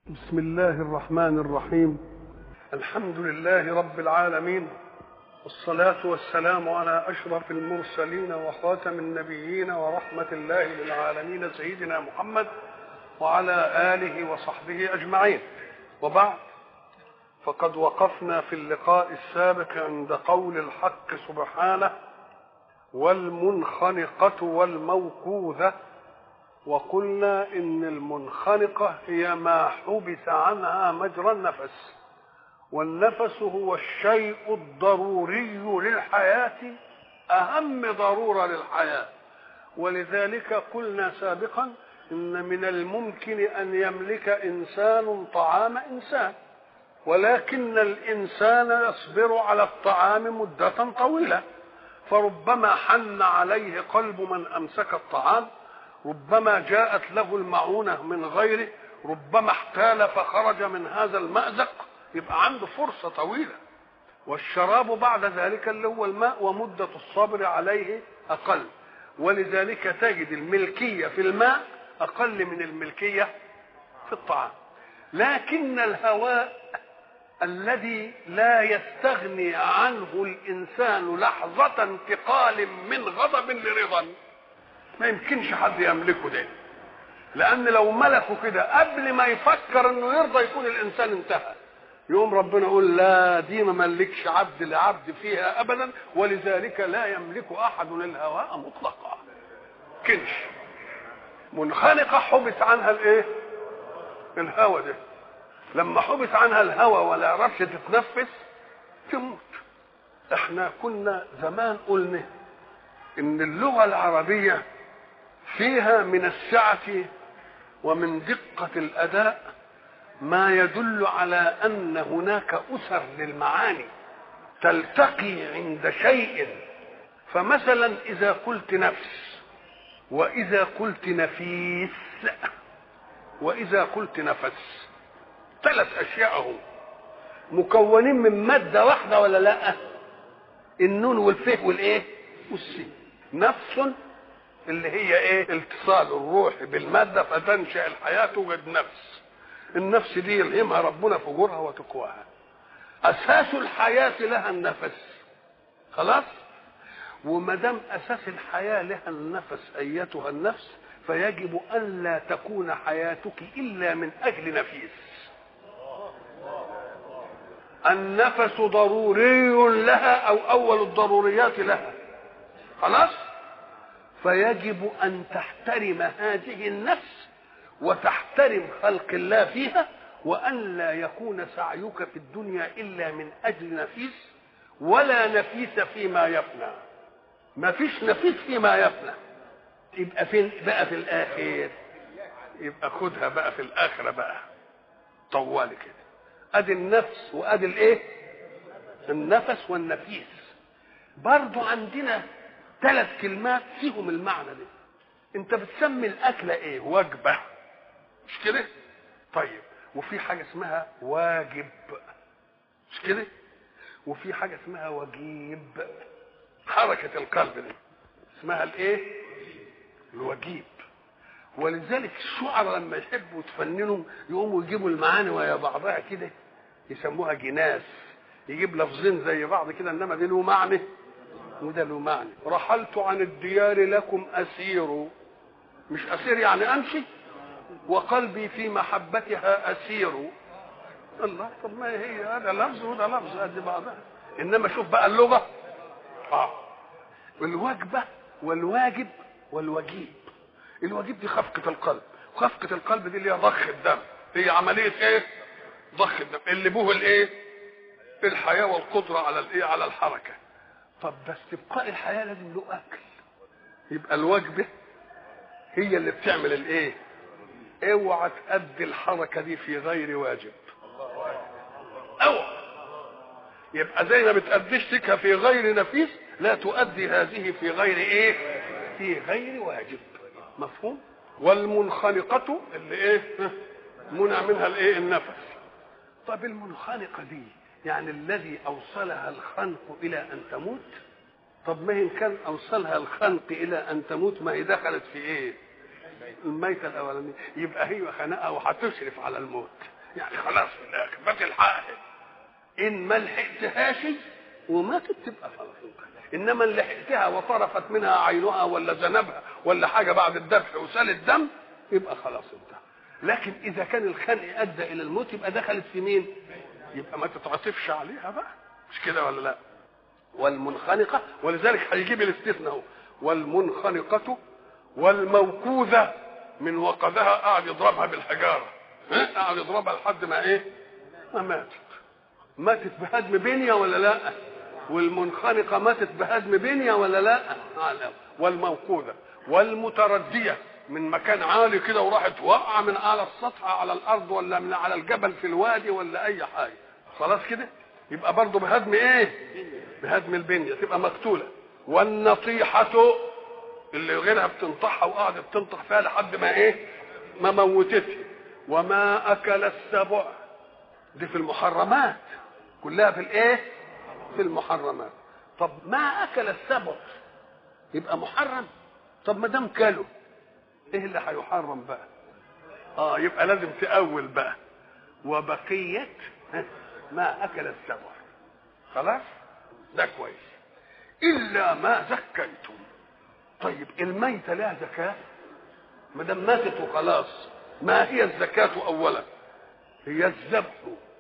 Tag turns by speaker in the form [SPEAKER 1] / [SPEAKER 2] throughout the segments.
[SPEAKER 1] بسم الله الرحمن الرحيم الحمد لله رب العالمين والصلاة والسلام على أشرف المرسلين وخاتم النبيين ورحمة الله للعالمين سيدنا محمد وعلى آله وصحبه أجمعين وبعد فقد وقفنا في اللقاء السابق عند قول الحق سبحانه والمنخنقة والموقوذة وقلنا إن المنخنقة هي ما حبس عنها مجرى النفس والنفس هو الشيء الضروري للحياة أهم ضرورة للحياة ولذلك قلنا سابقا إن من الممكن أن يملك إنسان طعام إنسان ولكن الإنسان يصبر على الطعام مدة طويلة فربما حن عليه قلب من أمسك الطعام ربما جاءت له المعونة من غيره ربما احتال فخرج من هذا المأزق يبقى عنده فرصة طويلة والشراب بعد ذلك اللي هو الماء ومدة الصبر عليه أقل ولذلك تجد الملكية في الماء أقل من الملكية في الطعام لكن الهواء الذي لا يستغني عنه الإنسان لحظة انتقال من غضب لرضا ما يمكنش حد يملكه ده لان لو ملكه كده قبل ما يفكر انه يرضى يكون الانسان انتهى يقوم ربنا يقول لا دي ما ملكش عبد لعبد فيها ابدا ولذلك لا يملك احد الهواء مطلقا كنش منخنقه حبس عنها الايه الهوى ده لما حبس عنها الهوى ولا عرفش تتنفس تموت احنا كنا زمان قلنا ان اللغه العربيه فيها من السعة ومن دقة الأداء ما يدل على أن هناك أسر للمعاني تلتقي عند شيء فمثلا إذا قلت نفس وإذا قلت نفيس وإذا قلت نفس ثلاث أشياء هم مكونين من مادة واحدة ولا لا النون والفه والإيه والسين نفس اللي هي ايه الاتصال الروحي بالماده فتنشا الحياه توجد نفس النفس دي يلهمها ربنا فجورها وتقواها اساس الحياه لها النفس خلاص وما دام اساس الحياه لها النفس ايتها النفس فيجب الا تكون حياتك الا من اجل نفيس النفس ضروري لها او اول الضروريات لها خلاص فيجب ان تحترم هذه النفس وتحترم خلق الله فيها وان لا يكون سعيك في الدنيا الا من اجل نفيس ولا نفيس فيما يفنى ما فيش نفيس فيما يفنى يبقى فين بقى في الاخر يبقى خدها بقى في الاخره بقى طوالي كده ادي النفس وادي الايه النفس والنفيس برضو عندنا ثلاث كلمات فيهم المعنى ده انت بتسمي الاكله ايه وجبه مش كده طيب وفي حاجه اسمها واجب مش كده وفي حاجه اسمها وجيب حركه القلب دي اسمها الايه الوجيب ولذلك الشعراء لما يحبوا يتفننوا يقوموا يجيبوا المعاني ويا بعضها كده يسموها جناس يجيب لفظين زي بعض كده انما دي له معنى وده له معنى رحلت عن الديار لكم أسير مش أسير يعني أمشي وقلبي في محبتها أسير الله طب ما هي هذا لفظ وده لفظ قد بعضها إنما شوف بقى اللغة آه الوجبة والواجب والوجيب الوجيب دي خفقة القلب خفقة القلب دي اللي هي ضخ الدم هي عملية ايه؟ ضخ الدم اللي به الايه؟ الحياة والقدرة على الايه؟ على الحركة طب بس ابقاء الحياه لازم له اكل يبقى الوجبه هي اللي بتعمل الايه اوعى تأدي الحركه دي في غير واجب اوعى يبقى زي ما بتأديش تكها في غير نفيس لا تؤدي هذه في غير ايه في غير واجب مفهوم والمنخنقة اللي ايه منع منها الايه النفس طب المنخنقة دي يعني الذي اوصلها الخنق الى ان تموت طب ما ان كان اوصلها الخنق الى ان تموت ما هي دخلت في ايه الميتة الاولانية يبقى هي خنقها وهتشرف على الموت يعني خلاص في الاخر فات الحقها ان ما لحقتهاش وماتت تبقى خلاص انما ان لحقتها وطرفت منها عينها ولا ذنبها ولا حاجه بعد الذبح وسال الدم يبقى خلاص انتهى لكن اذا كان الخنق ادى الى الموت يبقى دخلت في مين يبقى ما تتعطفش عليها بقى مش كده ولا لا والمنخنقه ولذلك هيجيب الاستثناء اهو والمنخنقه والموكوذه من وقذها قعد يضربها بالحجاره ها؟ قعد يضربها لحد ما ايه ما ماتت ماتت بهدم بنيه ولا لا والمنخنقه ماتت بهدم بنيه ولا لا على والموقوذه والمترديه من مكان عالي كده وراحت واقعه من اعلى السطح على الارض ولا من على الجبل في الوادي ولا اي حاجه خلاص كده يبقى برضه بهدم ايه بهدم البنيه تبقى مقتوله والنطيحه اللي غيرها بتنطحها وقعدت تنطح فيها لحد ما ايه ما موتتها وما اكل السبع دي في المحرمات كلها في الايه في المحرمات طب ما اكل السبع يبقى محرم طب ما دام كلوا ايه اللي هيحرم بقى اه يبقى لازم تأول بقى وبقية ما أكل السبع خلاص ده كويس إلا ما زكيتم طيب الميتة لها زكاة ما دام ماتت وخلاص ما هي الزكاة أولا هي الذبح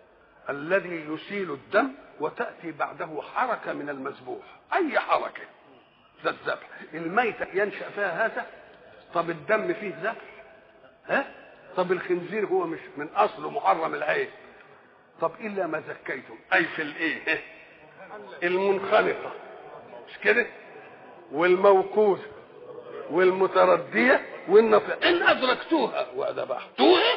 [SPEAKER 1] الذي يسيل الدم وتأتي بعده حركة من المذبوح أي حركة ده الذبح الميتة ينشأ فيها هذا طب الدم فيه ذبح ها طب الخنزير هو مش من اصله محرم العين طب الا ما زكيتم اي في الايه المنخنقه مش كده والموقوذه والمترديه والنطية ان ادركتوها وذبحتوها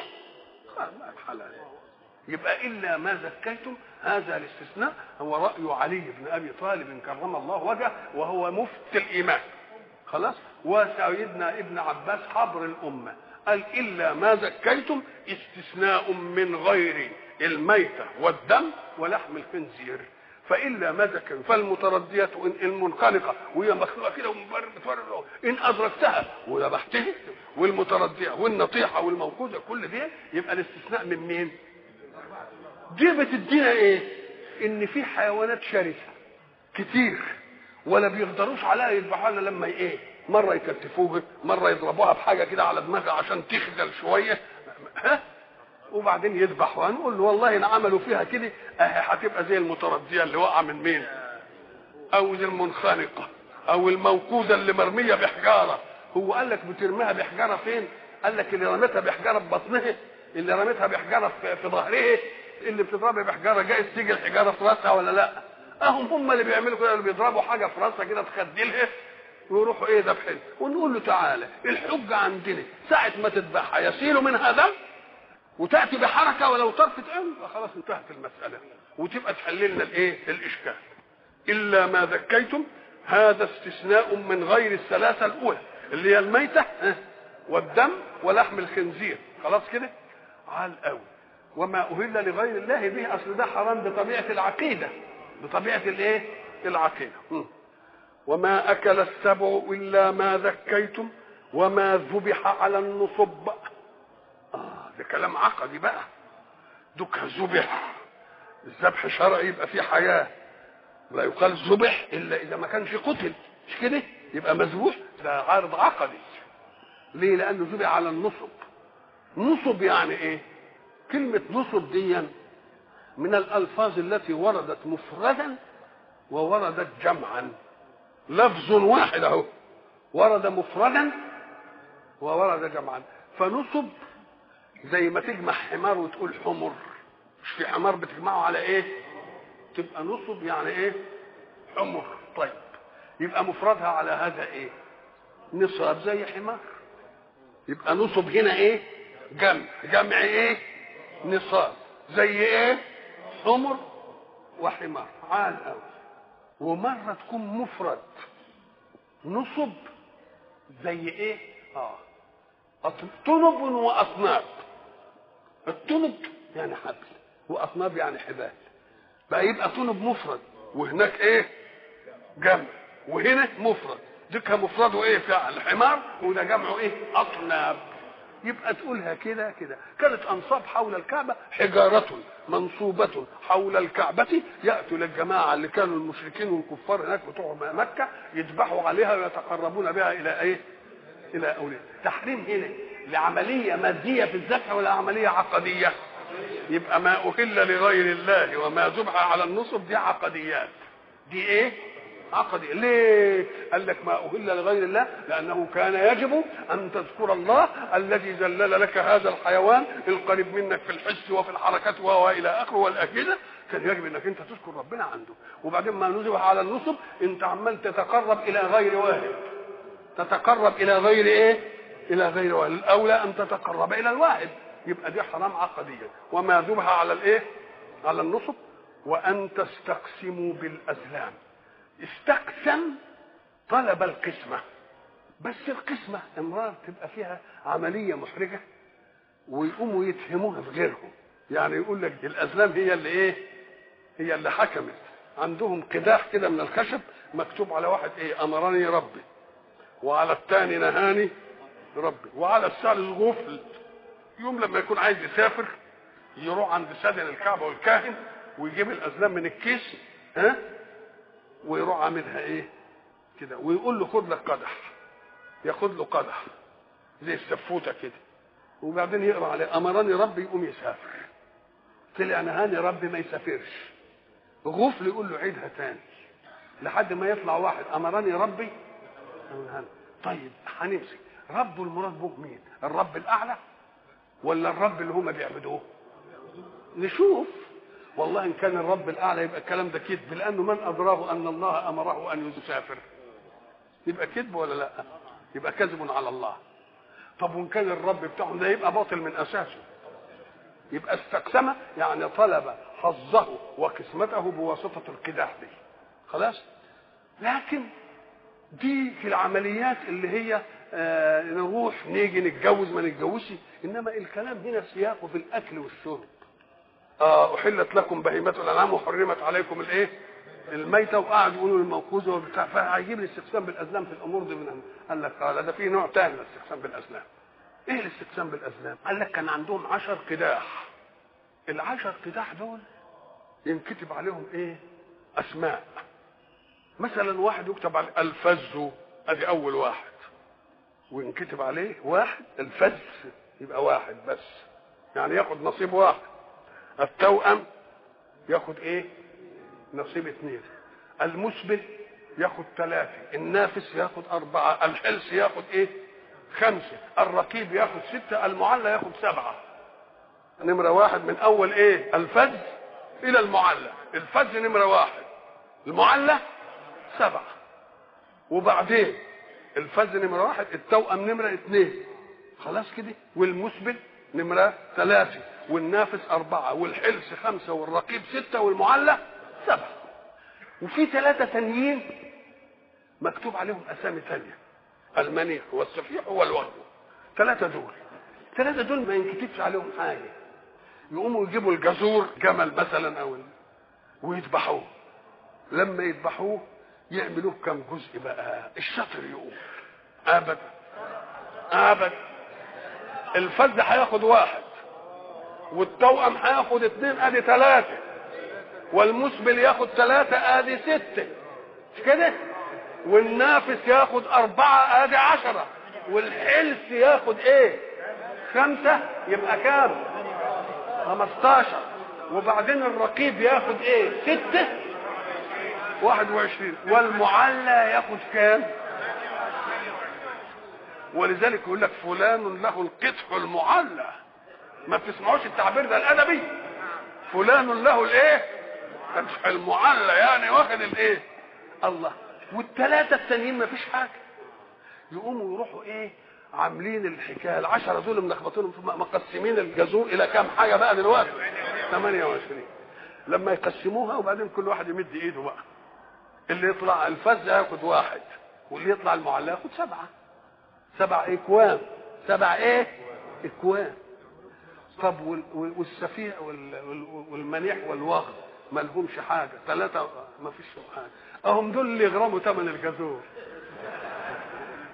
[SPEAKER 1] حلال يبقى الا ما زكيتم هذا الاستثناء هو راي علي بن ابي طالب كرم الله وجهه وهو مفتي الايمان خلاص وسيدنا ابن عباس حبر الأمة قال إلا ما زكيتم استثناء من غير الميتة والدم ولحم الخنزير فإلا ما زكيتم فالمتردية المنخنقة وهي مخلوقة كده ومتفرغة إن أدركتها وذبحتها والمتردية والنطيحة والموقوذة كل دي يبقى الاستثناء من مين؟ دي بتدينا إيه؟ إن في حيوانات شرسة كتير ولا بيقدروش عليها يذبحوها الا لما ايه مره يكتفوها مره يضربوها بحاجه كده على دماغها عشان تخجل شويه ها وبعدين يذبحوها نقول له والله ان عملوا فيها كده اهي هتبقى زي المترديه اللي وقع من مين او زي المنخنقه او الموقوذه اللي مرميه بحجاره هو قال لك بترميها بحجاره فين قال لك اللي رميتها بحجاره في بطنها اللي رميتها بحجاره في, في ظهرها اللي بتضربها بحجاره جايز تيجي الحجاره في راسها ولا لا اهم هم اللي بيعملوا كده اللي بيضربوا حاجه في راسها كده تخدلها ويروحوا ايه ذبحين ونقول له تعالى الحجه عندنا ساعه ما تذبحها يسيل منها دم وتاتي بحركه ولو طرفه عين خلاص انتهت المساله وتبقى تحل لنا الايه الاشكال الا ما ذكيتم هذا استثناء من غير الثلاثه الاولى اللي هي الميته والدم ولحم الخنزير خلاص كده عال قوي وما اهل لغير الله به اصل ده حرام بطبيعه العقيده بطبيعه الايه العقيده وما اكل السبع الا ما ذكيتم وما ذبح على النصب اه ده كلام عقدي بقى دك ذبح الذبح شرعي يبقى فيه حياه لا يقال ذبح الا اذا ما كانش قتل مش كده يبقى مذبوح ده عارض عقدي ليه لانه ذبح على النصب نصب يعني ايه كلمه نصب دي من الالفاظ التي وردت مفردا ووردت جمعا لفظ واحد اهو ورد مفردا وورد جمعا فنصب زي ما تجمع حمار وتقول حمر مش في حمار بتجمعه على ايه تبقى نصب يعني ايه حمر طيب يبقى مفردها على هذا ايه نصاب زي حمار يبقى نصب هنا ايه جمع جمع ايه نصاب زي ايه حمر وحمار عال قوي ومرة تكون مفرد نصب زي ايه اه طنب واطناب الطنب يعني حبل واطناب يعني حبال بقى يبقى طنب مفرد وهناك ايه جمع وهنا مفرد ديكها مفرده ايه فعل حمار وده جمعه ايه اطناب يبقى تقولها كده كده كانت انصاب حول الكعبه حجاره منصوبه حول الكعبه ياتوا للجماعه اللي كانوا المشركين والكفار هناك بتوع مكه يذبحوا عليها ويتقربون بها الى ايه؟ الى اولياء تحريم هنا لعمليه ماديه في الذبح ولا عمليه عقديه؟ يبقى ما اهل لغير الله وما ذبح على النصب دي عقديات دي ايه؟ عقدي ليه قال لك ما أهل لغير الله لأنه كان يجب أن تذكر الله الذي ذلل لك هذا الحيوان القريب منك في الحس وفي الحركات وإلى آخره والأجهزة كان يجب انك انت تذكر ربنا عنده وبعدين ما نذبح على النصب انت عمال تتقرب الى غير واحد تتقرب الى غير ايه الى غير واحد الاولى ان تتقرب الى الواحد يبقى دي حرام عقديا وما ذبح على الايه على النصب وان تستقسموا بالازلام استقسم طلب القسمه بس القسمه امرار تبقى فيها عمليه محرجه ويقوموا يتهموها بغيرهم يعني يقول لك الازلام هي اللي ايه هي اللي حكمت عندهم قداح كده من الخشب مكتوب على واحد ايه امرني ربي وعلى الثاني نهاني ربي وعلى الثالث غفل يوم لما يكون عايز يسافر يروح عند سادن الكعبه والكاهن ويجيب الازلام من الكيس ها ويروح عاملها ايه كده ويقول له خد لك قدح ياخد له قدح زي السفوته كده وبعدين يقرا عليه امرني ربي يقوم يسافر طلع نهاني ربي ما يسافرش غفل يقول له عيدها تاني لحد ما يطلع واحد امرني ربي نهاني. طيب هنمسك رب المراد به مين الرب الاعلى ولا الرب اللي هم بيعبدوه نشوف والله ان كان الرب الاعلى يبقى الكلام ده كذب لانه من ادراه ان الله امره ان يسافر يبقى كذب ولا لا يبقى كذب على الله طب وان كان الرب بتاعهم ده يبقى باطل من اساسه يبقى استقسم يعني طلب حظه وقسمته بواسطه القداح دي خلاص لكن دي في العمليات اللي هي آه نروح نيجي نتجوز ما نتجوزش انما الكلام هنا سياقه في الاكل والشرب آه احلت لكم بهيمه الانعام وحرمت عليكم الايه الميته وقعدوا يقولوا الموقوذه وبتاع فهيجيب الاستقسام بالازلام في الامور دي من قال لك قال ده في نوع ثاني من الاستقسام بالازلام ايه الاستقسام بالازلام قال لك كان عندهم عشر قداح العشر قداح دول ينكتب عليهم ايه اسماء مثلا واحد يكتب عليه الفز ادي اول واحد وينكتب عليه واحد الفز يبقى واحد بس يعني ياخد نصيب واحد التوأم ياخد ايه نصيب اثنين المسبل ياخد ثلاثة النافس ياخد أربعة الحلس ياخد ايه خمسة الرقيب ياخد ستة المعلى ياخد سبعة نمرة واحد من أول ايه الفز إلى المعلى الفز نمرة واحد المعلى سبعة وبعدين الفز نمرة واحد التوأم نمرة اثنين خلاص كده والمسبل نمرة ثلاثة والنافس أربعة والحلس خمسة والرقيب ستة والمعلى سبعة وفي ثلاثة ثانيين مكتوب عليهم أسامي ثانية المنيح والصفيح والوغد ثلاثة دول ثلاثة دول ما ينكتبش عليهم حاجة يقوموا يجيبوا الجزور جمل مثلا أو ويذبحوه لما يذبحوه يعملوه كم جزء بقى الشطر يقول ابدا ابدا الفز هياخد واحد والتوأم هياخد اتنين ادي ثلاثة والمسبل ياخد ثلاثة ادي ستة مش كده والنافس ياخد أربعة ادي عشرة والحلس ياخد ايه خمسة يبقى كام خمستاشر وبعدين الرقيب ياخد ايه ستة واحد وعشرين والمعلى ياخد كام ولذلك يقول لك فلان له القطح المعلى ما بتسمعوش التعبير ده الادبي فلان له الايه قطح المعلى يعني واخد الايه الله والثلاثه التانيين ما فيش حاجه يقوموا يروحوا ايه عاملين الحكايه العشره دول ملخبطينهم مقسمين الجزور الى كام حاجه بقى دلوقتي 28 لما يقسموها وبعدين كل واحد يمد ايده بقى اللي يطلع الفز هياخد واحد واللي يطلع المعلى ياخد سبعه سبع اكوام سبع ايه اكوام طب والسفيع والمنيح والوغد ما لهمش حاجه ثلاثه ما فيش حاجه اهم دول اللي يغرموا ثمن الجزور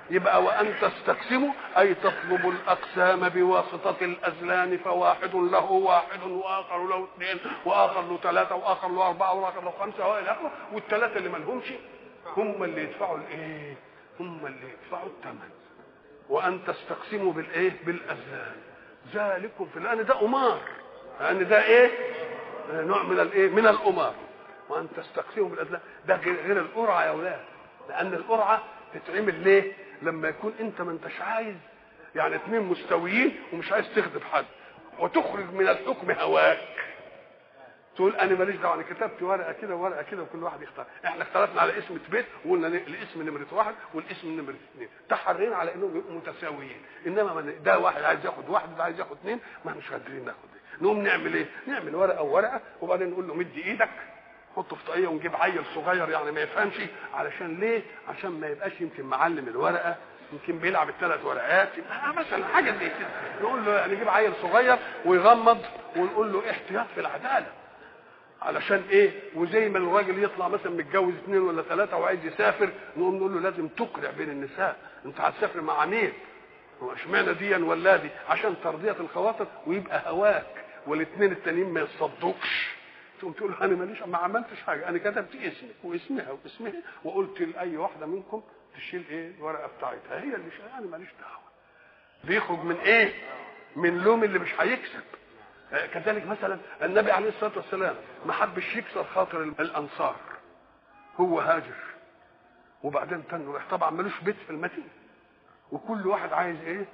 [SPEAKER 1] يبقى وان تستقسموا اي تطلبوا الاقسام بواسطه الازلان فواحد له واحد واخر له اثنين واخر له ثلاثه واخر له اربعه واخر له خمسه والى اخره والثلاثه اللي ما لهمش هم اللي يدفعوا الايه؟ هم اللي يدفعوا الثمن وان تستقسموا بالايه؟ بالازلان ذلكم في لان ده امار لان ده ايه؟ نوع من الايه؟ من الامار وان تستقسموا بالازلام ده غير القرعه يا اولاد لان القرعه تتعمل ليه؟ لما يكون انت ما انتش عايز يعني اثنين مستويين ومش عايز تغضب حد وتخرج من الحكم هواك تقول انا ماليش دعوه انا كتبت ورقه كده وورقه كده وكل واحد يختار احنا اختلفنا على اسم بيت وقلنا الاسم نمره واحد والاسم نمره اثنين تحرينا على انهم يبقوا متساويين انما من ده واحد عايز ياخد واحد وده عايز ياخد اثنين ما مش قادرين ناخد دي نقوم نعمل ايه؟ نعمل ورقه وورقه وبعدين نقول له مد ايدك حطه في طاقيه ونجيب عيل صغير يعني ما يفهمش علشان ليه؟ عشان ما يبقاش يمكن معلم الورقه يمكن بيلعب الثلاث ورقات مثلا حاجه زي كده نقول له يعني نجيب عيل صغير ويغمض ونقول له احتياط في العداله علشان ايه وزي ما الراجل يطلع مثلا متجوز اثنين ولا ثلاثه وعايز يسافر نقوم نقول له لازم تقرع بين النساء انت هتسافر مع مين اشمعنى دي ولا دي عشان ترضيه الخواطر ويبقى هواك والاثنين التانيين ما يصدقش تقوم تقول له انا ماليش ما عملتش حاجه انا كتبت اسمك واسمها واسمها وقلت لاي واحده منكم تشيل ايه الورقه بتاعتها هي اللي شايله انا ماليش دعوه بيخرج من ايه من لوم اللي مش هيكسب كذلك مثلا النبي عليه الصلاه والسلام ما حبش يكسر خاطر الانصار هو هاجر وبعدين تاني راح طبعا ملوش بيت في المدينه وكل واحد عايز ايه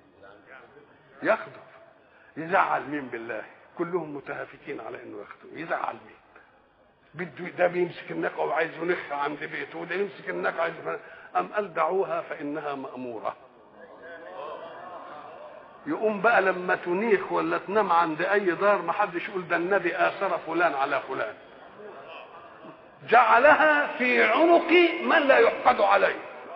[SPEAKER 1] ياخده يزعل مين بالله كلهم متهافكين على انه ياخده يزعل مين بده ده بيمسك الناقه وعايز ينخ عند بيته وده يمسك الناقه عايز ام قال دعوها فانها ماموره يقوم بقى لما تنيخ ولا تنام عند اي دار ما حدش يقول ده النبي اثر فلان على فلان جعلها في عنق من لا يحقد عليه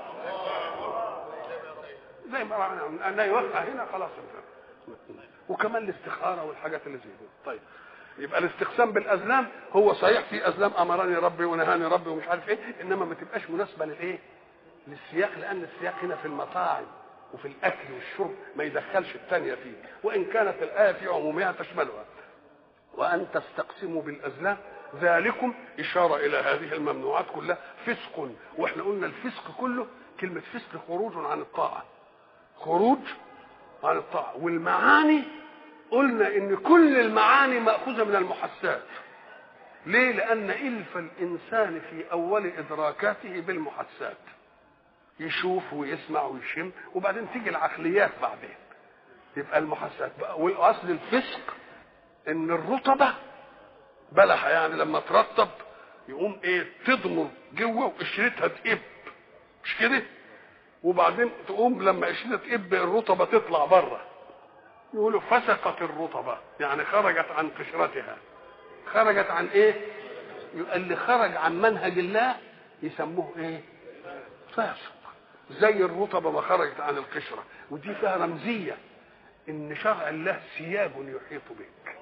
[SPEAKER 1] زي ما انا يوقع هنا خلاص وكمان الاستخاره والحاجات اللي زي دي طيب يبقى الاستقسام بالازلام هو صحيح في ازلام امرني ربي ونهاني ربي ومش عارف ايه انما ما تبقاش مناسبه للايه للسياق لان السياق هنا في المطاعم وفي الاكل والشرب ما يدخلش الثانيه فيه وان كانت الايه في عمومها تشملها وان تستقسموا بالازلام ذلكم اشاره الى هذه الممنوعات كلها فسق واحنا قلنا الفسق كله كلمه فسق خروج عن الطاعه خروج عن الطاعه والمعاني قلنا ان كل المعاني ماخوذه من المحسات ليه لان الف الانسان في اول ادراكاته بالمحسات يشوف ويسمع ويشم وبعدين تيجي العقليات بعدين يبقى المحسات بقى والاصل الفسق ان الرطبه بلح يعني لما ترطب يقوم ايه تضمر جوه وقشرتها تقب مش كده وبعدين تقوم لما قشرتها تقب الرطبه تطلع بره يقولوا فسقت الرطبه يعني خرجت عن قشرتها خرجت عن ايه اللي خرج عن منهج الله يسموه ايه فاسق زي الرطبه ما خرجت عن القشره ودي فيها رمزيه ان شرع الله سياج يحيط بك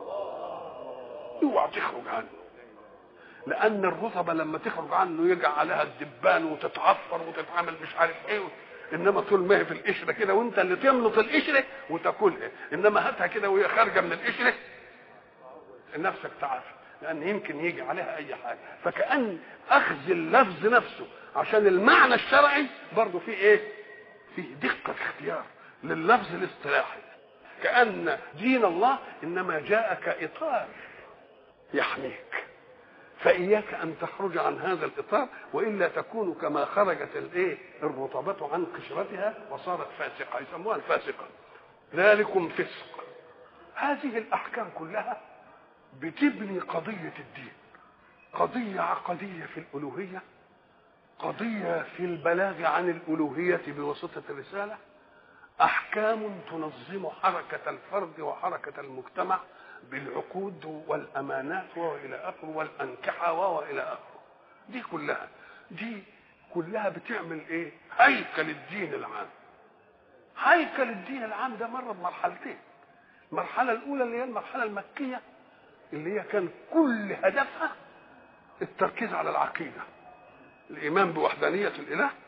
[SPEAKER 1] اوعى تخرج عنه لان الرطبه لما تخرج عنه يرجع عليها الدبان وتتعفر وتتعمل مش عارف ايه انما طول ما هي في القشره كده وانت اللي تملط القشره وتاكلها انما هاتها كده وهي خارجه من القشره نفسك تعافى لان يمكن يجي عليها اي حاجه فكان اخذ اللفظ نفسه عشان المعنى الشرعي برضه فيه ايه فيه دقه اختيار لللفظ الاصطلاحي كان دين الله انما جاء كاطار يحميك فإياك أن تخرج عن هذا الإطار وإلا تكون كما خرجت الإيه الرطبة عن قشرتها وصارت فاسقة يسموها الفاسقة ذلكم فسق هذه الأحكام كلها بتبني قضية الدين قضية عقدية في الألوهية قضية في البلاغ عن الألوهية بواسطة الرسالة أحكام تنظم حركة الفرد وحركة المجتمع بالعقود والامانات والى اخره والانكحه والى اخره دي كلها دي كلها بتعمل ايه هيكل الدين العام هيكل الدين العام ده مر بمرحلتين المرحله الاولى اللي هي المرحله المكيه اللي هي كان كل هدفها التركيز على العقيده الايمان بوحدانيه الاله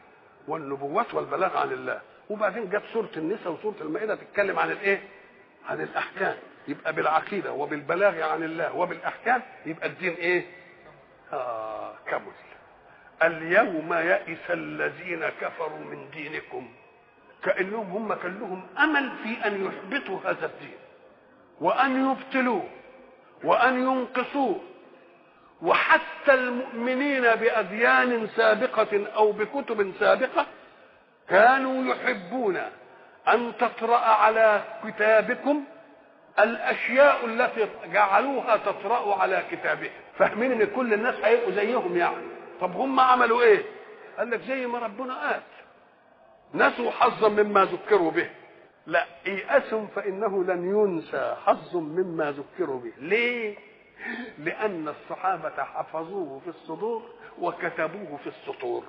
[SPEAKER 1] والنبوات والبلاغ عن الله وبعدين جت سوره النساء وسوره المائده تتكلم عن الايه عن الاحكام يبقى بالعقيده وبالبلاغ عن الله وبالاحكام يبقى الدين ايه آه كمل اليوم يئس الذين كفروا من دينكم كانهم هم كان لهم امل في ان يحبطوا هذا الدين وان يبطلوه وان ينقصوه وحتى المؤمنين باديان سابقه او بكتب سابقه كانوا يحبون ان تطرا على كتابكم الاشياء التي جعلوها تطرا على كتابهم فاهمين ان كل الناس هيبقوا زيهم يعني طب هم عملوا ايه قال لك زي ما ربنا قال نسوا حظا مما ذكروا به لا ايأسهم فانه لن ينسى حظ مما ذكروا به ليه لان الصحابه حفظوه في الصدور وكتبوه في السطور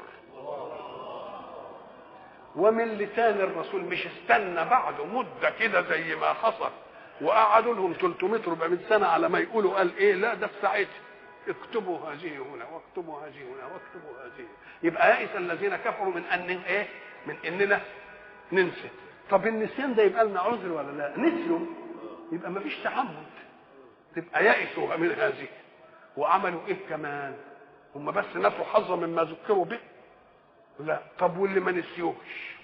[SPEAKER 1] ومن لسان الرسول مش استنى بعده مده كده زي ما حصل وقعدوا لهم 300 400 سنه على ما يقولوا قال ايه لا ده في ساعتها اكتبوا هذه هنا واكتبوا هذه هنا واكتبوا هذه يبقى يئس الذين كفروا من ان ايه من اننا ننسى طب النسيان ده يبقى لنا عذر ولا لا نسيوا يبقى ما فيش تعمد تبقى يئسوا من هذه وعملوا ايه كمان هم بس نسوا حظا مما ذكروا به لا طب واللي ما نسيوش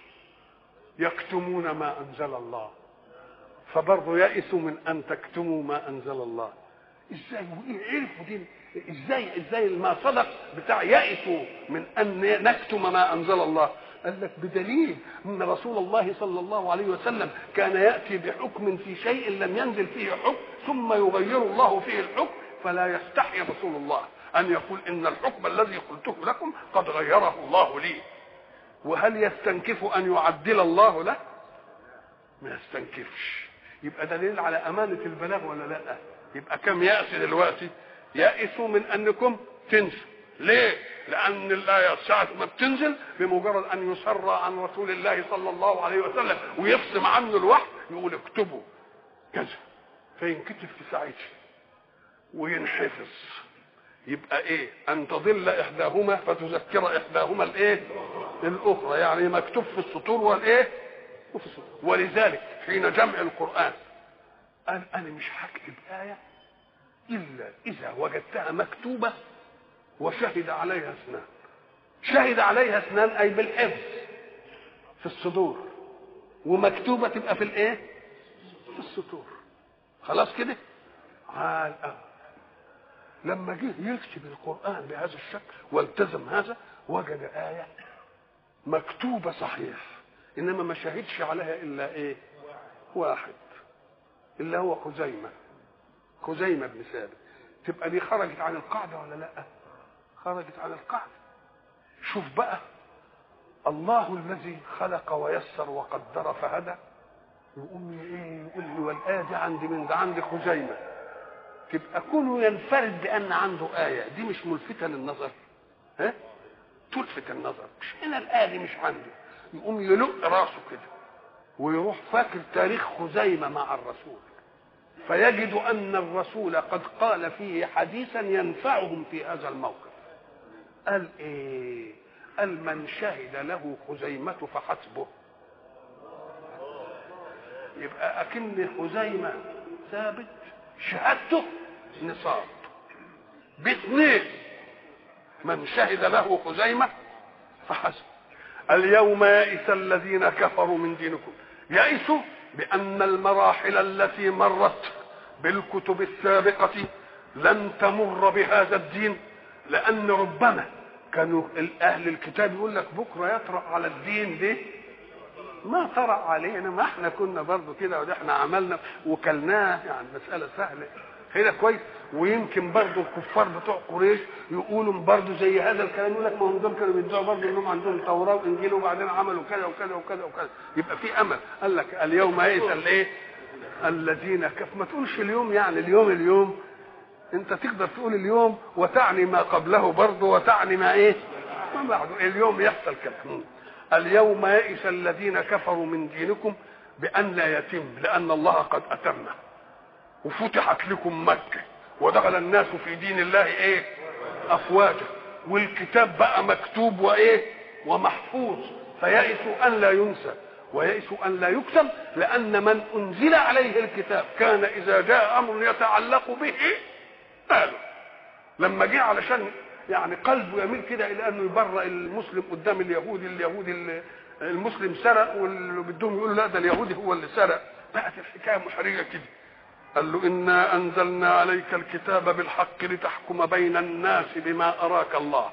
[SPEAKER 1] يكتمون ما انزل الله فبرضه يئسوا من ان تكتموا ما انزل الله ازاي وايه عرفوا دي ازاي ازاي ما صدق بتاع يئسوا من ان نكتم ما انزل الله قال لك بدليل ان رسول الله صلى الله عليه وسلم كان ياتي بحكم في شيء لم ينزل فيه حكم ثم يغير الله فيه الحكم فلا يستحي رسول الله ان يقول ان الحكم الذي قلته لكم قد غيره الله لي وهل يستنكف ان يعدل الله له ما يستنكفش يبقى دليل على امانه البلاغ ولا لا يبقى كم يأس دلوقتي يأسوا من انكم تنسوا ليه لان الايه ساعه ما بتنزل بمجرد ان يسر عن رسول الله صلى الله عليه وسلم ويفصم عنه الوحي يقول اكتبوا كذا فينكتب في ساعتها وينحفظ يبقى ايه ان تضل احداهما فتذكر احداهما الايه الاخرى يعني مكتوب في السطور والايه وفي السطور ولذلك حين جمع القران قال انا مش هكتب ايه الا اذا وجدتها مكتوبه وشهد عليها اثنان شهد عليها اثنان اي بالحفظ في الصدور ومكتوبه تبقى في الايه في السطور خلاص كده عال أه. لما جه يكتب القران بهذا الشكل والتزم هذا وجد ايه مكتوبه صحيح انما ما شهدش عليها الا ايه واحد اللي هو خزيمه خزيمه بن ثابت تبقى دي خرجت عن القاعده ولا لا خرجت عن القاعده شوف بقى الله الذي خلق ويسر وقدر فهدى يقوم ايه يقول لي والايه دي عندي من ده عندي خزيمه تبقى كونه ينفرد بان عنده ايه دي مش ملفته للنظر ها تلفت النظر مش هنا الايه دي مش عندي يقوم يلق راسه كده ويروح فاكر تاريخ خزيمه مع الرسول فيجد ان الرسول قد قال فيه حديثا ينفعهم في هذا الموقف قال ايه قال من شهد له خزيمة فحسبه يبقى أكن خزيمة ثابت شهادته نصاب باثنين من شهد له خزيمة فحسب اليوم يئس الذين كفروا من دينكم يئسوا بأن المراحل التي مرت بالكتب السابقة لن تمر بهذا الدين لأن ربما كانوا أهل الكتاب يقول لك بكرة يطرأ على الدين ده ما طرأ علينا ما احنا كنا برضه كده وده احنا عملنا وكلناه يعني مسألة سهلة كده كويس ويمكن برضه الكفار بتوع قريش يقولوا برضه زي هذا الكلام يقول لك ما هم دول كانوا بيدعوا برضه انهم عندهم توراه وانجيل وبعدين عملوا كذا وكذا وكذا وكذا يبقى في امل قال لك اليوم يئس الايه؟ الذين كف ما تقولش اليوم يعني اليوم اليوم انت تقدر تقول اليوم وتعني ما قبله برضه وتعني ما ايه؟ ما بعده اليوم يحصل كده اليوم يئس الذين كفروا من دينكم بأن لا يتم لأن الله قد أتمه وفتحت لكم مكة ودخل الناس في دين الله ايه افواجا والكتاب بقى مكتوب وايه ومحفوظ فيئسوا ان لا ينسى ويئسوا ان لا يكتب لان من انزل عليه الكتاب كان اذا جاء امر يتعلق به قالوا لما جه علشان يعني قلبه يميل كده الى انه يبرأ المسلم قدام اليهودي اليهودي المسلم سرق واللي بدهم يقولوا لا ده اليهودي هو اللي سرق بقت الحكايه محرجه كده قال له انا انزلنا عليك الكتاب بالحق لتحكم بين الناس بما اراك الله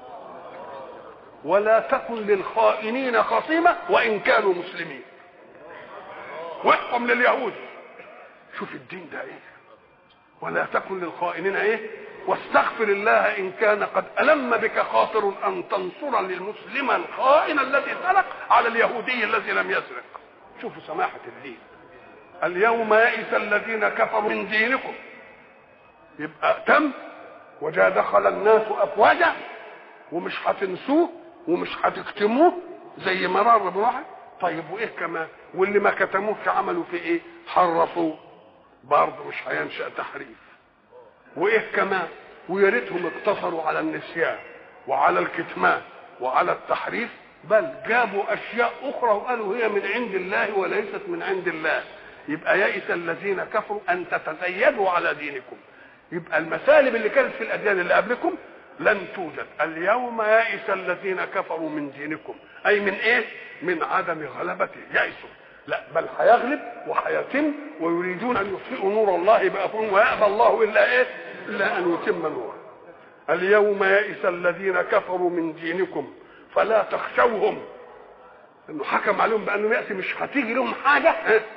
[SPEAKER 1] ولا تكن للخائنين خصيمة وإن كانوا مسلمين واحكم لليهود شوف الدين ده ايه ولا تكن للخائنين ايه واستغفر الله ان كان قد الم بك خاطر ان تنصر للمسلم الخائن الذي سرق على اليهودي الذي لم يسرق شوفوا سماحه الدين اليوم يئس الذين كفروا من دينكم يبقى تم وجاء دخل الناس افواجا ومش هتنسوه ومش هتكتموه زي مرار بن واحد طيب وايه كمان واللي ما كتموش عملوا في ايه حرفوه برضه مش هينشا تحريف وايه كمان ويا ريتهم اقتصروا على النسيان وعلى الكتمان وعلى التحريف بل جابوا اشياء اخرى وقالوا هي من عند الله وليست من عند الله يبقى يئس الذين كفروا ان تتزيدوا على دينكم يبقى المسالب اللي كانت في الاديان اللي قبلكم لن توجد اليوم يئس الذين كفروا من دينكم اي من ايه من عدم غلبته يئسوا لا بل هيغلب وهيتم ويريدون ان يطفئوا نور الله بافواههم ويأبى الله الا ايه الا ان يتم نوره اليوم يئس الذين كفروا من دينكم فلا تخشوهم انه حكم عليهم بانه ياتي مش هتيجي لهم حاجه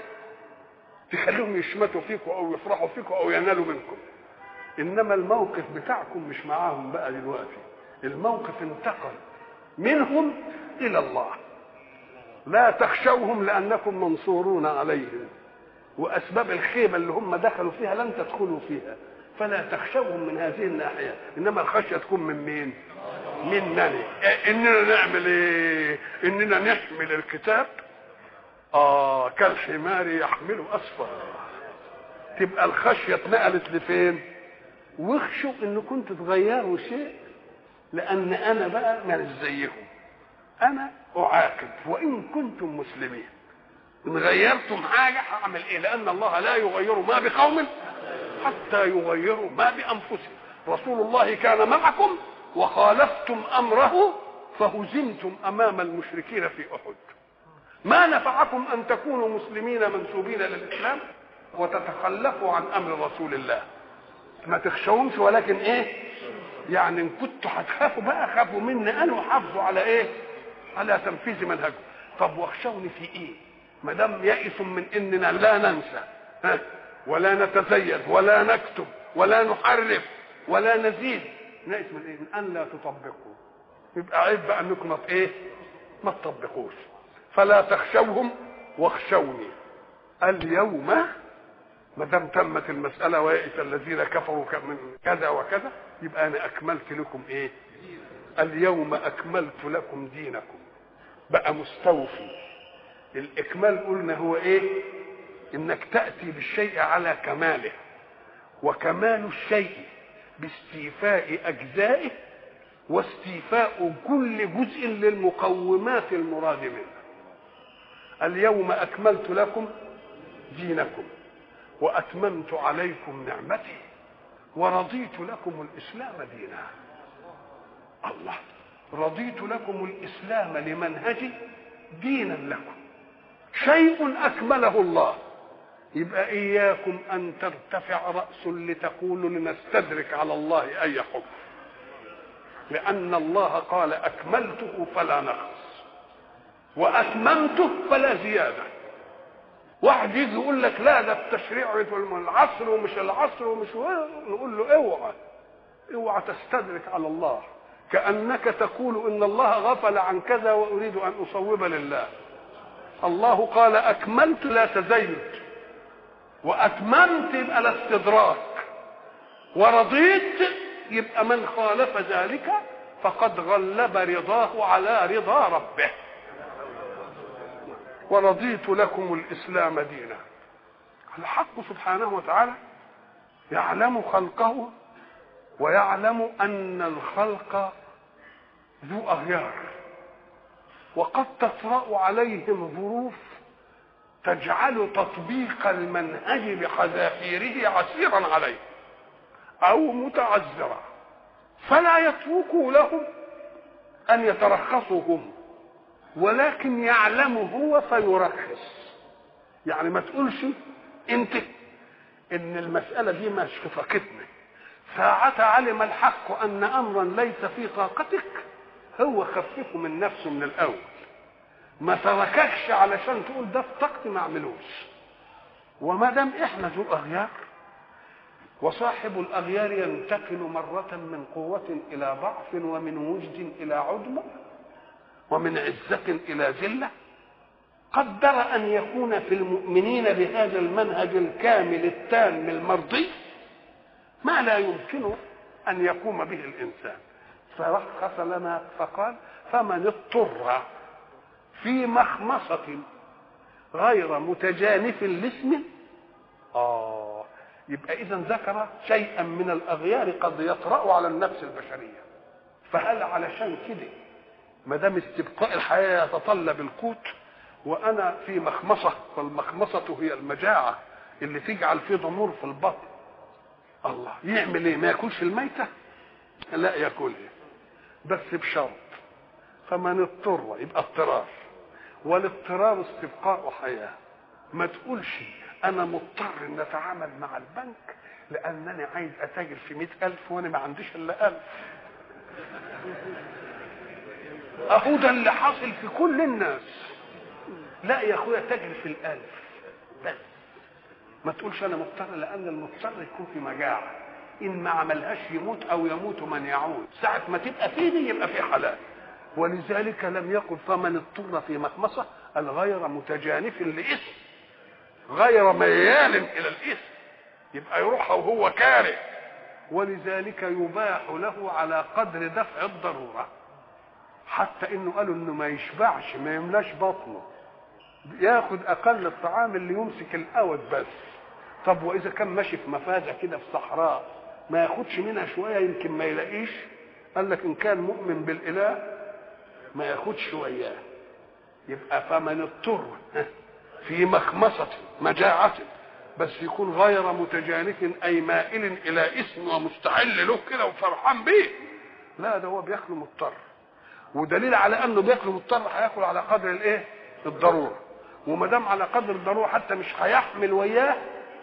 [SPEAKER 1] تخليهم يشمتوا فيكم او يفرحوا فيكم او ينالوا منكم انما الموقف بتاعكم مش معاهم بقى دلوقتي الموقف انتقل منهم الى الله لا تخشوهم لانكم منصورون عليهم واسباب الخيبه اللي هم دخلوا فيها لن تدخلوا فيها فلا تخشوهم من هذه الناحيه انما الخشيه تكون من مين مننا اننا نعمل ايه اننا نحمل الكتاب اه كالحمار يحمل اسفر تبقى الخشيه اتنقلت لفين واخشوا ان كنتوا تغيروا شيء لان انا بقى مش زيهم انا اعاقب وان كنتم مسلمين ان غيرتم حاجه هعمل ايه لان الله لا يغير ما بقوم حتى يغيروا ما بانفسهم رسول الله كان معكم وخالفتم امره فهزمتم امام المشركين في احد ما نفعكم ان تكونوا مسلمين منسوبين للاسلام وتتخلفوا عن امر رسول الله ما تخشوهمش ولكن ايه يعني ان كنتوا هتخافوا بقى خافوا مني انا وحافظوا على ايه على تنفيذ منهجه طب واخشوني في ايه ما دام يئس من اننا لا ننسى ها ولا نتزيد ولا نكتب ولا نحرف ولا نزيد نئس من ايه من ان لا تطبقوا يبقى عيب بقى انكم ما ايه ما تطبقوش فلا تخشوهم واخشوني اليوم ما دام تمت المساله ويئس الذين كفروا من كذا وكذا يبقى انا اكملت لكم ايه اليوم اكملت لكم دينكم بقى مستوفي الاكمال قلنا هو ايه انك تاتي بالشيء على كماله وكمال الشيء باستيفاء اجزائه واستيفاء كل جزء للمقومات المراد منه اليوم اكملت لكم دينكم واتممت عليكم نعمتي ورضيت لكم الاسلام دينا الله رضيت لكم الاسلام لمنهجي دينا لكم شيء اكمله الله يبقى اياكم ان ترتفع راس لتقولوا لنستدرك على الله اي حكم لان الله قال اكملته فلا نقص واتممته فلا زياده واحد يجي يقول لك لا ده التشريع العصر ومش العصر ومش نقول له اوعى اوعى تستدرك على الله كانك تقول ان الله غفل عن كذا واريد ان اصوب لله الله قال اكملت لا تزيد واتممت يبقى لا استدراك ورضيت يبقى من خالف ذلك فقد غلب رضاه على رضا ربه ورضيت لكم الاسلام دينا الحق سبحانه وتعالى يعلم خلقه ويعلم ان الخلق ذو اغيار وقد تطرأ عليهم ظروف تجعل تطبيق المنهج بحذافيره عسيرا عليه أو متعذرا فلا يتركوا لهم أن يترخصوا هم ولكن يعلم هو فيرخص يعني ما تقولش انت ان المسألة دي مش في طاقتنا ساعة علم الحق أن أمرا ليس في طاقتك هو خففه من نفسه من الأول ما ترككش علشان تقول ده في طاقتي ما اعملوش وما دام احنا ذو اغيار وصاحب الاغيار ينتقل مرة من قوة الى ضعف ومن وجد الى عدم ومن عزة الى ذلة قدر ان يكون في المؤمنين بهذا المنهج الكامل التام المرضي ما لا يمكن ان يقوم به الانسان فرخص لنا فقال فمن اضطر في مخمصة غير متجانف لاسم آه يبقى إذا ذكر شيئا من الأغيار قد يطرأ على النفس البشرية فهل علشان كده ما دام استبقاء الحياة يتطلب القوت وأنا في مخمصة والمخمصة هي المجاعة اللي تجعل فيه ضمور في البطن الله يعمل ايه ما ياكلش الميتة لا ياكلها بس بشرط فمن اضطر يبقى اضطرار والاضطرار استبقاء حياة ما تقولش أنا مضطر أن أتعامل مع البنك لأنني عايز أتاجر في مئة ألف وأنا ما عنديش إلا ألف أهو ده اللي حاصل في كل الناس لا يا أخويا تاجر في الألف بس ما تقولش أنا مضطر لأن المضطر يكون في مجاعة إن ما عملهاش يموت أو يموت من يعود ساعة ما تبقى فيه دي يبقى في حلال ولذلك لم يقل فمن اضطر في مخمصة الغير متجانف لإثم غير ميال إلى الإثم يبقى يروح وهو كاره ولذلك يباح له على قدر دفع الضرورة حتى انه قالوا انه ما يشبعش ما يملاش بطنه ياخد اقل الطعام اللي يمسك الاود بس طب واذا كان ماشي في مفازه كده في صحراء ما ياخدش منها شويه يمكن ما يلاقيش قال لك ان كان مؤمن بالاله ما ياخدش وياه يبقى فمن اضطر في مخمصة مجاعة بس يكون غير متجانف أي مائل إلى اسم ومستحل له كده وفرحان بيه لا ده هو بياكل مضطر ودليل على انه بياكل مضطر هياكل على قدر الايه الضروره وما دام على قدر الضروره حتى مش هيحمل وياه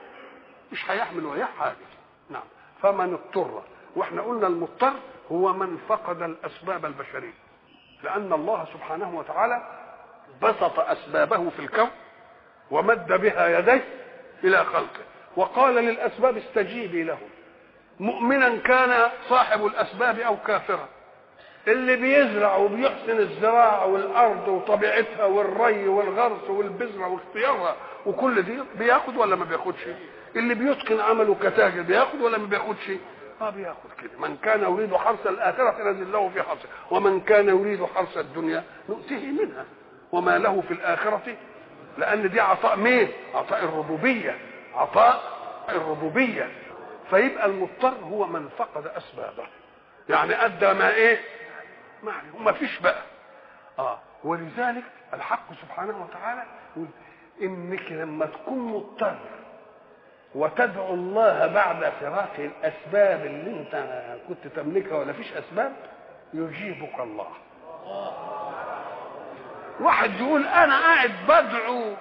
[SPEAKER 1] مش هيحمل وياه حاجه نعم فمن اضطر واحنا قلنا المضطر هو من فقد الاسباب البشريه لأن الله سبحانه وتعالى بسط أسبابه في الكون ومد بها يديه إلى خلقه وقال للأسباب استجيبي لهم مؤمنا كان صاحب الأسباب أو كافرا اللي بيزرع وبيحسن الزراعة والأرض وطبيعتها والري والغرس والبذرة واختيارها وكل دي بياخد ولا ما بياخدش اللي بيتقن عمله كتاجر بياخد ولا ما بياخدش ما بياخد كده من كان يريد حرث الآخرة نزل له في حرثه ومن كان يريد حرث الدنيا نؤتيه منها وما له في الآخرة لأن دي عطاء مين عطاء الربوبية عطاء الربوبية فيبقى المضطر هو من فقد أسبابه يعني أدى ما إيه ما ما فيش بقى اه ولذلك الحق سبحانه وتعالى يقول انك لما تكون مضطر وتدعو الله بعد فراق الاسباب اللي انت كنت تملكها ولا فيش اسباب يجيبك الله واحد يقول انا قاعد بدعو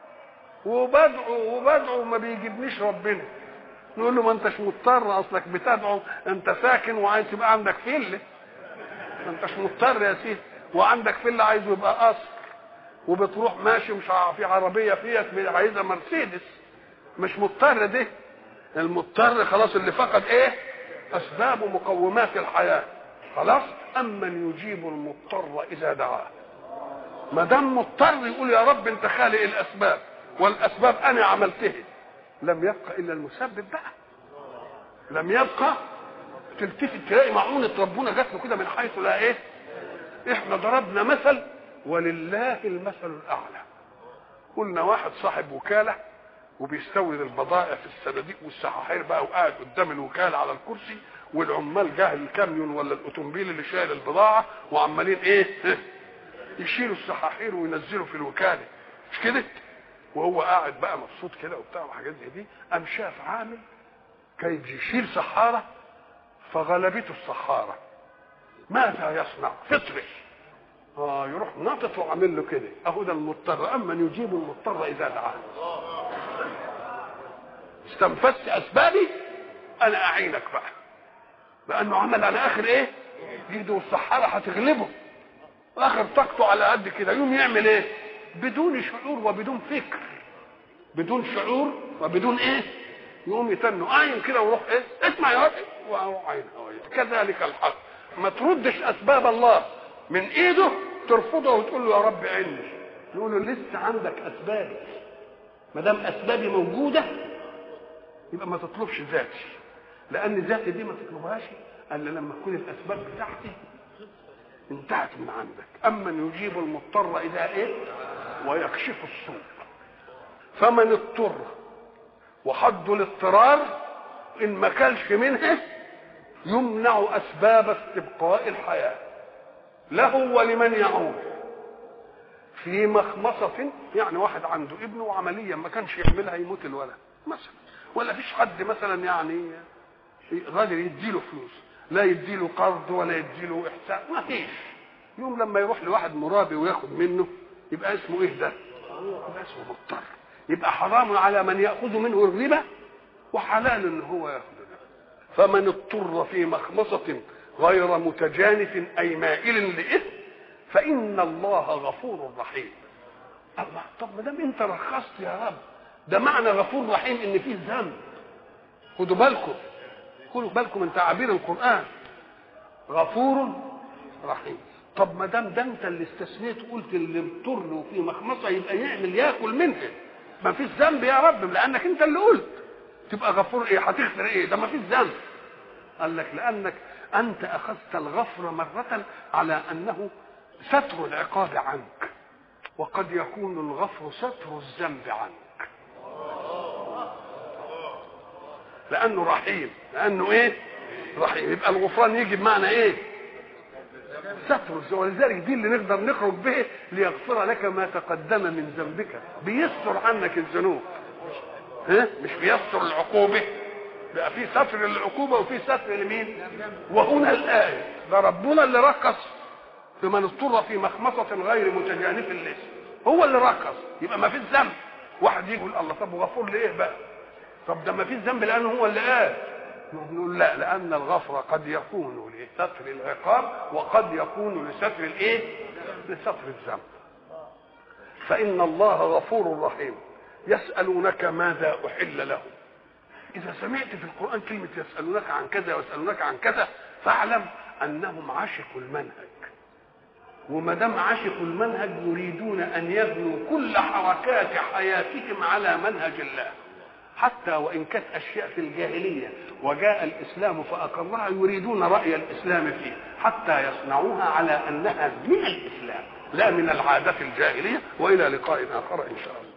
[SPEAKER 1] وبدعو وبدعو وما بيجيبنيش ربنا نقول له ما انتش مضطر اصلك بتدعو انت ساكن وعايز تبقى عندك فيله ما انتش مضطر يا سيدي وعندك فيلا عايزه يبقى قصر وبتروح ماشي مش في عربيه فيت عايزها مرسيدس مش مضطر ده المضطر خلاص اللي فقد ايه اسباب مقومات الحياه خلاص امن يجيب المضطر اذا دعاه ما دام مضطر يقول يا رب انت خالق الاسباب والاسباب انا عملتها لم يبقى الا المسبب بقى لم يبقى تلتفت تلاقي معونة ربنا جات له كده من حيث لا ايه احنا ضربنا مثل ولله المثل الاعلى قلنا واحد صاحب وكاله وبيستورد البضائع في الصناديق والسحاحير بقى وقاعد قدام الوكاله على الكرسي والعمال جاه الكاميون ولا الاوتومبيل اللي شايل البضاعه وعمالين ايه يشيلوا السحاحير وينزلوا في الوكاله مش كده وهو قاعد بقى مبسوط كده وبتاع وحاجات زي دي قام شاف عامل كي يشيل سحاره فغلبته السحاره ماذا يصنع فطري اه يروح ناطط وعامل له كده اهو ده المضطر اما يجيب المضطر اذا دعاه استنفذت اسبابي انا اعينك بقى لانه عمل على اخر ايه ايده والسحاره هتغلبه واخر طاقته على قد كده يوم يعمل ايه بدون شعور وبدون فكر بدون شعور وبدون ايه يقوم يتنه قايم كده ويروح ايه اسمع يا رب واروح عين كذلك الحق ما تردش اسباب الله من ايده ترفضه وتقول له يا رب عيني يقول له لسه عندك اسبابي ما دام اسبابي موجوده يبقى ما تطلبش ذاتي لان ذاتي دي ما تطلبهاش الا لما تكون الاسباب بتاعتي انتهت من عندك اما يجيب المضطر اذا ايه ويكشف السوء فمن اضطر وحد الاضطرار ان ما كلش منها يمنع اسباب استبقاء الحياه له ولمن يعود في مخمصة يعني واحد عنده ابنه وعملية ما كانش يعملها يموت الولد مثلا ولا فيش حد مثلا يعني غادر يديله فلوس لا يديله قرض ولا يديله احسان ما فيش يوم لما يروح لواحد مرابي وياخد منه يبقى اسمه ايه ده؟ يبقى اسمه مضطر يبقى حرام على من ياخذ منه الربا وحلال ان هو ياخذ الربا فمن اضطر في مخمصة غير متجانف اي مائل لاثم فان الله غفور رحيم الله طب ما دام انت رخصت يا رب ده معنى غفور رحيم ان فيه ذنب خدوا بالكم خدوا بالكم من تعابير القران غفور رحيم طب ما دام ده انت اللي استثنيت قلت اللي اضطر وفي مخمصه يبقى يعمل ياكل منها ما فيش ذنب يا رب لانك انت اللي قلت تبقى غفور ايه هتغفر ايه ده ما فيش ذنب قال لك لانك انت اخذت الغفر مره على انه ستر العقاب عنك وقد يكون الغفر ستر الذنب عنك لانه رحيم لانه ايه رحيم يبقى الغفران يجي بمعنى ايه ستر ولذلك دي اللي نقدر نخرج به ليغفر لك ما تقدم من ذنبك بيستر عنك الذنوب ها مش بيستر العقوبه بقى في ستر للعقوبه وفي ستر لمين وهنا الايه ده ربنا اللي رقص في من اضطر في مخمصه غير متجانف للاسم هو اللي رقص يبقى ما فيش ذنب واحد يقول الله طب وغفور ليه بقى طب ده ما فيش ذنب لانه هو اللي قال نقول لا لان الغفر قد يكون لستر العقاب وقد يكون لستر الايه لستر الذنب فان الله غفور رحيم يسالونك ماذا احل لهم اذا سمعت في القران كلمه يسالونك عن كذا ويسالونك عن كذا فاعلم انهم عشقوا المنهج وما دام عشقوا المنهج يريدون ان يبنوا كل حركات حياتهم على منهج الله حتى وان كانت اشياء في الجاهليه وجاء الاسلام فاقرها يريدون راي الاسلام فيه حتى يصنعوها على انها من الاسلام لا من العادات الجاهليه والى لقاء اخر ان شاء الله